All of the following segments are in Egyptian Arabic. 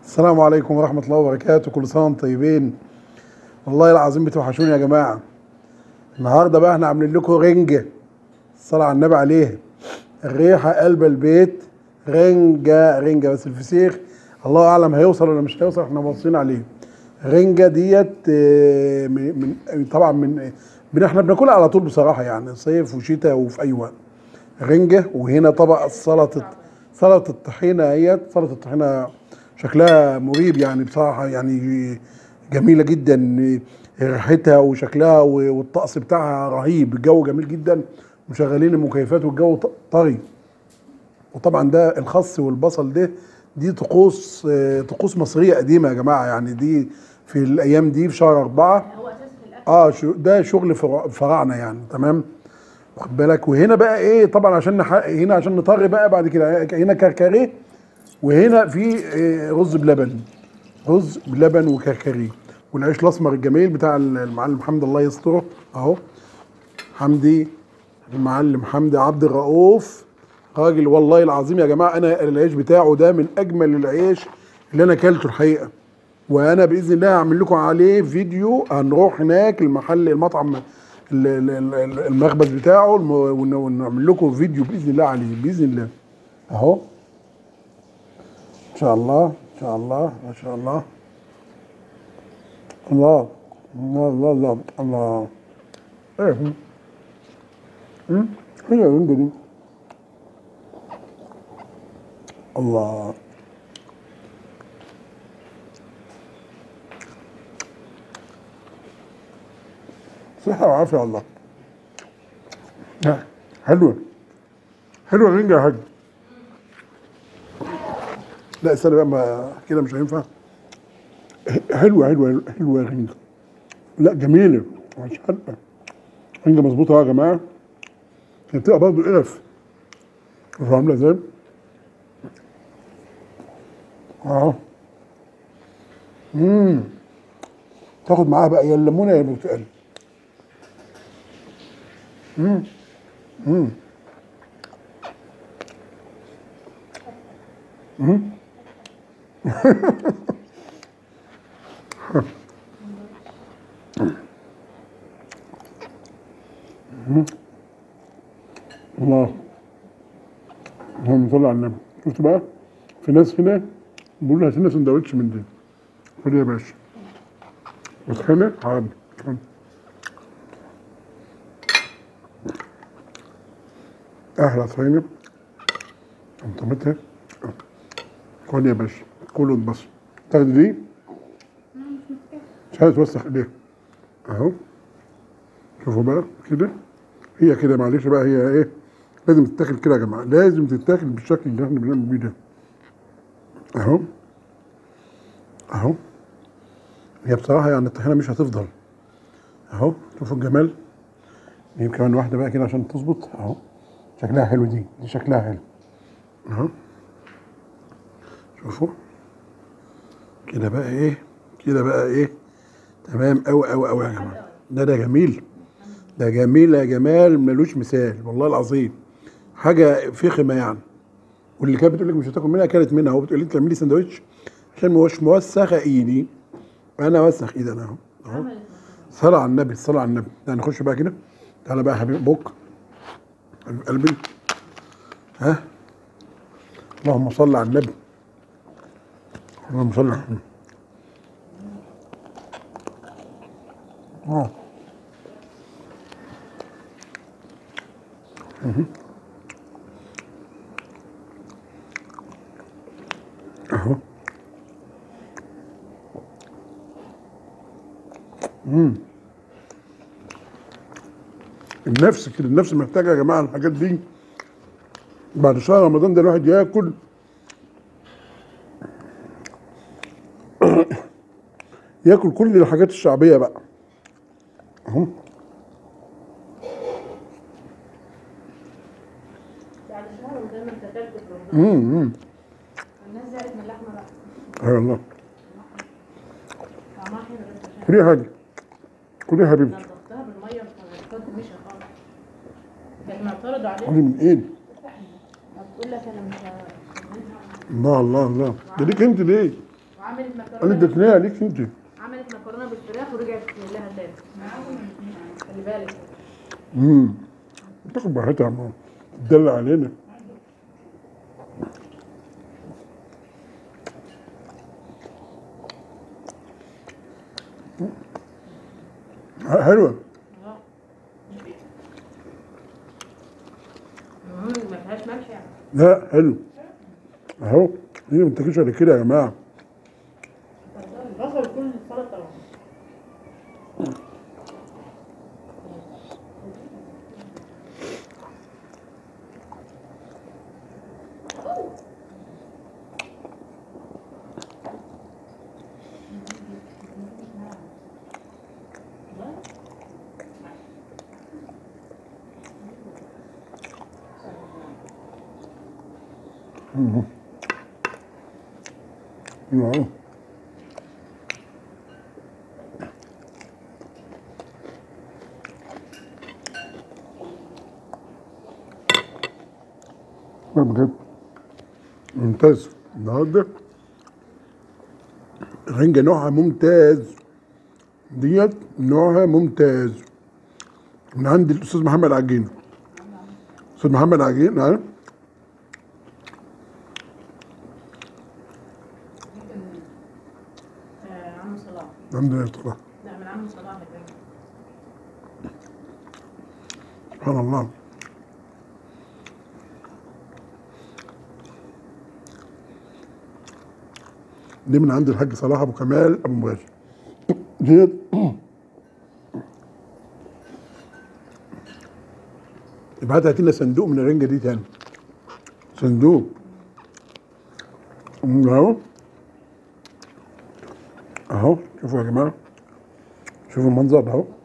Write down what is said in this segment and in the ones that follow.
السلام عليكم ورحمة الله وبركاته كل سنة وانتم طيبين والله العظيم بتوحشوني يا جماعة النهاردة بقى احنا عاملين لكم رنجة الصلاة على النبي عليها الريحة قلب البيت رنجة رنجة بس الفسيخ الله أعلم هيوصل ولا مش هيوصل احنا باصين عليه الرنجة ديت آه، من من- طبعا من من احنا بناكلها على طول بصراحة يعني صيف وشتاء وفي أي وقت رنجة وهنا طبق سلطة سلطة الطحينة اهيت سلطة الطحينة شكلها مريب يعني بصراحة يعني جميلة جدا ريحتها وشكلها والطقس بتاعها رهيب الجو جميل جدا مشغلين المكيفات والجو ط- طري وطبعا ده الخس والبصل ده دي طقوس آه، طقوس مصرية قديمة يا جماعة يعني دي في الأيام دي في شهر أربعة هو اساس في الاكل اه شو ده شغل فرع- فراعنه يعني تمام واخد بالك وهنا بقى ايه طبعا عشان نح... هنا عشان نطري بقى بعد كده هنا كركريه وهنا في إيه رز بلبن رز بلبن وكركريه والعيش الاسمر الجميل بتاع المعلم حمد الله يستره اهو حمدي المعلم حمدي عبد الرؤوف راجل والله العظيم يا جماعه انا العيش بتاعه ده من اجمل العيش اللي انا اكلته الحقيقه وانا باذن الله هعمل لكم عليه فيديو هنروح هناك المحل المطعم ال- ال- ال- المخبز بتاعه الم- ون- ونعمل لكم فيديو باذن الله عليه باذن الله اهو ان شاء الله ان شاء الله ما شاء الله الله الله الله الله الله ايه هم؟ هي الرنجة دي الله صحة وعافية والله لا، حلوة حلوة الرنجة يا حاج لا استنى بقى ما كده مش هينفع حلوة حلوة حلوة الرنجة لا جميلة مش حلوة رنجة مظبوطة يا جماعة هي بتبقى برضه قرف شوفوا عاملة ازاي اه امم تاخد معاها بقى يا الليمونة يا البرتقال الله اللهم صل على النبي شفت بقى في ناس هنا بيقولوا هات لنا سندوتش من دي خد يا باشا وطحينة حاضر طحينة. احلى طحينة طماطمها خد يا باشا كل واتبسط تاخد دي مش عايز توسخ ايديها اهو شوفوا بقى كده هي كده معلش بقى هي ايه لازم تتاكل كده يا جماعه لازم تتاكل بالشكل اللي احنا بنعمل بيه ده اهو اهو هي بصراحه يعني الطحينه مش هتفضل اهو شوفوا الجمال نجيب كمان واحده بقى كده عشان تظبط اهو شكلها حلو دي دي شكلها حلو اهو شوفوا كده بقى ايه كده بقى ايه تمام قوي قوي قوي يا جماعه ده ده جميل ده جميل يا جمال ملوش مثال والله العظيم حاجه فخمه يعني واللي كانت بتقول لك مش هتاكل منها كانت منها هو بتقول لي تعملي سندوتش عشان مش موسخه ايدي انا اوسخ ايدي انا اهو اهو عملت صلاه على النبي صلاه على النبي تعالى نخش بقى كده تعالى بقى يا حبيبي بوك حبيب قلبي ها اللهم صل على النبي اللهم صل على النبي اه اهو النفس كده النفس محتاجه يا جماعه الحاجات دي بعد شهر رمضان ده الواحد ياكل ياكل كل الحاجات الشعبيه بقى اهو بعد شهر وزي ما انت اكلت في رمضان امم الناس زهقت من اللحمه بقى اي والله طعمها حلو بس عشان كلي يا حاجه كلي يا حبيبتي نضفتها بالميه فالصوت مشى خالص كانت معترضه عليه كلي من ايدي هتقول لك انا مش ه- الله الله الله ده ليك انت ليه؟ عملت انا مكرونه اديتنيها ليك انت عملت مكرونه بالفراخ ورجعت لها تاني خلي بالك امم تاخد براحتها يا ماما تدلع علينا حلوه اه مم، ما فيهاش ملح يعني لا حلو اهو هي ما بتاكلش على كده يا جماعه البصل كل السلطه اهو لا بجد ممتاز النهارده الرنجة نوعها ممتاز ديت نوعها ممتاز من عند الأستاذ محمد عجين أستاذ محمد عجين عارف آه، عم صلاح الحمد لله طبعا لا من عم صلاح الرنجة. سبحان الله دي من عند الحاج صلاح ابو كمال ابو مباشر ديت ابعت هات لنا صندوق من الرنجه دي تاني صندوق اهو اهو شوفوا يا جماعه شوفوا المنظر ده اهو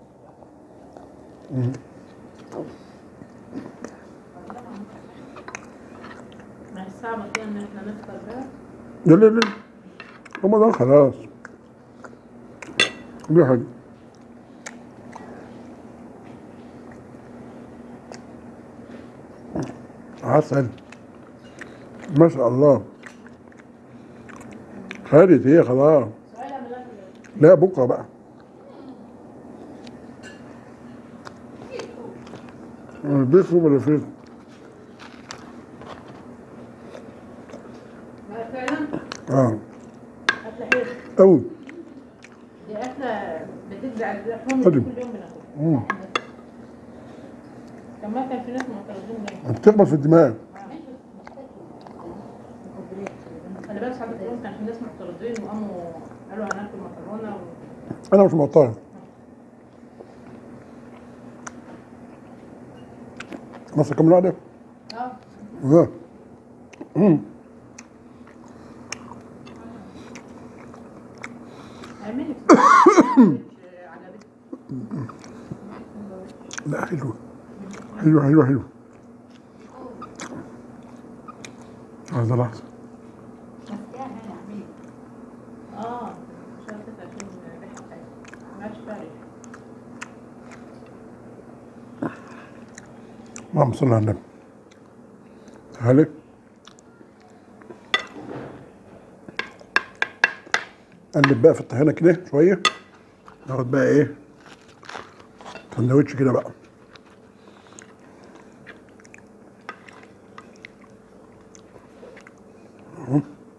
ما هي صعبة كده ان احنا نفطر بقى لا لا لا رمضان خلاص دي حاجة عسل ما شاء الله خدت هي خلاص سؤال اعمل لك لا بكره بقى البيت ولا فين؟ ما فعلا اه اكله حلوه قوي دي اكله بتجزع اللحوم حلو. اللي كل يوم بناكلها مم. كان ما كان في ناس معترضين ليه بتخبط في الدماغ خلي بالك ساعات اليوم كان في ناس معترضين وقاموا قالوا هناكل مكرونه و... انا مش معترض مصر كم واحدة؟ اه اه مم. اعملي عجبتك لا حلو حلو حلو حلو هذا لحظة اه مش عارفه عشان الريحه بتاعتها ما عادش فيها ريحه اللهم صل على النبي تعالى قلب بقى في الطحينة كده شوية ناخد بقى ايه سندوتش كده بقى أهو.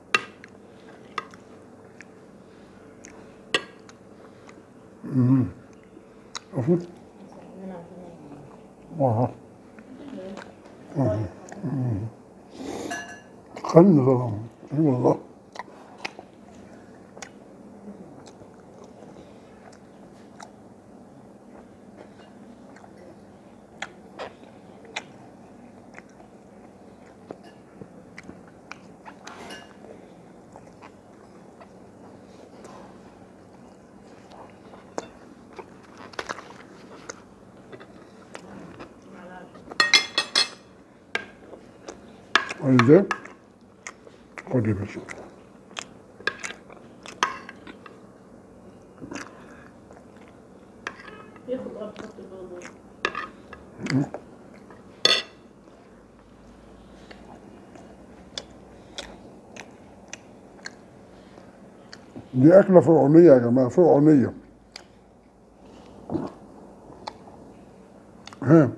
أمم. أهو. واو خلنا طبعا اي والله عايز خد يا باشا ياخد غرب تحط جوه دي أكلة فرعونية يا جماعة فرعونية ها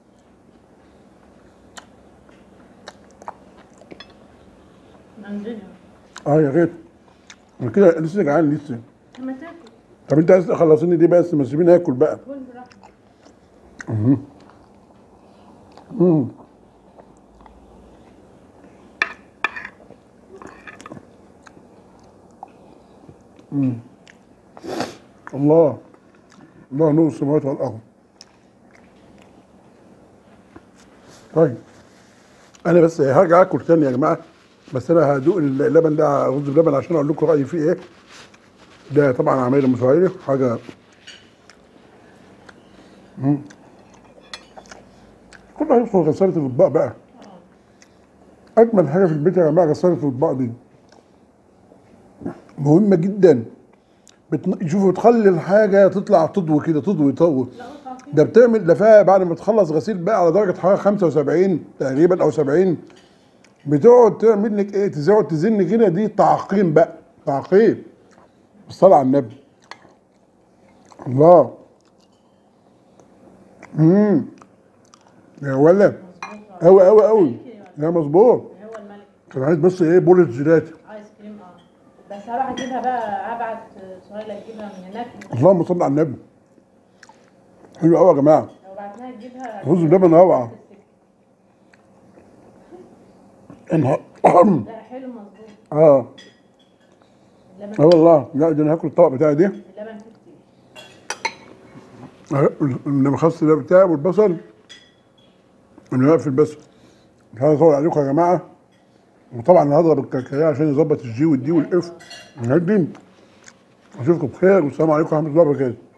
عندنا اه يا ريت أنا كده لسه جعان لسه لما تاكل طب انت عايز تخلصيني دي بس ما تسيبيني اكل بقى كل براحتك مم. مم. الله الله نور السماوات والارض طيب انا بس هرجع اكل تاني يا جماعه بس انا هدوق اللبن ده رز بلبن عشان اقول لكم رايي فيه ايه ده طبعا عمايل المسوعيري حاجه مم. كل واحد يدخل غسالة الاطباق بقى اجمل حاجه في البيت يا جماعه غسالة الاطباق دي مهمه جدا بتن... شوفوا بتخلي الحاجه تطلع تضوي كده تضوي تضوي لا اقطع فيه ده بتعمل ده فيها بعد ما تخلص غسيل بقى على درجه حراره 75 تقريبا او 70 بتقعد تعمل لك ايه تقعد تزن كده دي تعقيم بقى تعقيم الصلاه على النبي الله امم يا ولد مظبوط قوي قوي قوي يا مظبوط هو الملك كان عايز بس ايه بولة زيتات ايس كريم اه بس هروح اجيبها بقى ابعت سهيله تجيبها من هناك اللهم صل على النبي حلو قوي يا جماعه لو بعتناها تجيبها رز بلبن روعه انها لا حلو مظبوط اه اللبن اه والله لا ده انا هاكل الطبق بتاعي دي اللبن فيه كتير انما خص ده بتاعي والبصل انا واقف البصل مش عايز اطول عليكم يا جماعه وطبعا هضرب الكركديه عشان يظبط الجي والدي والاف هدي اشوفكم بخير والسلام عليكم ورحمه الله وبركاته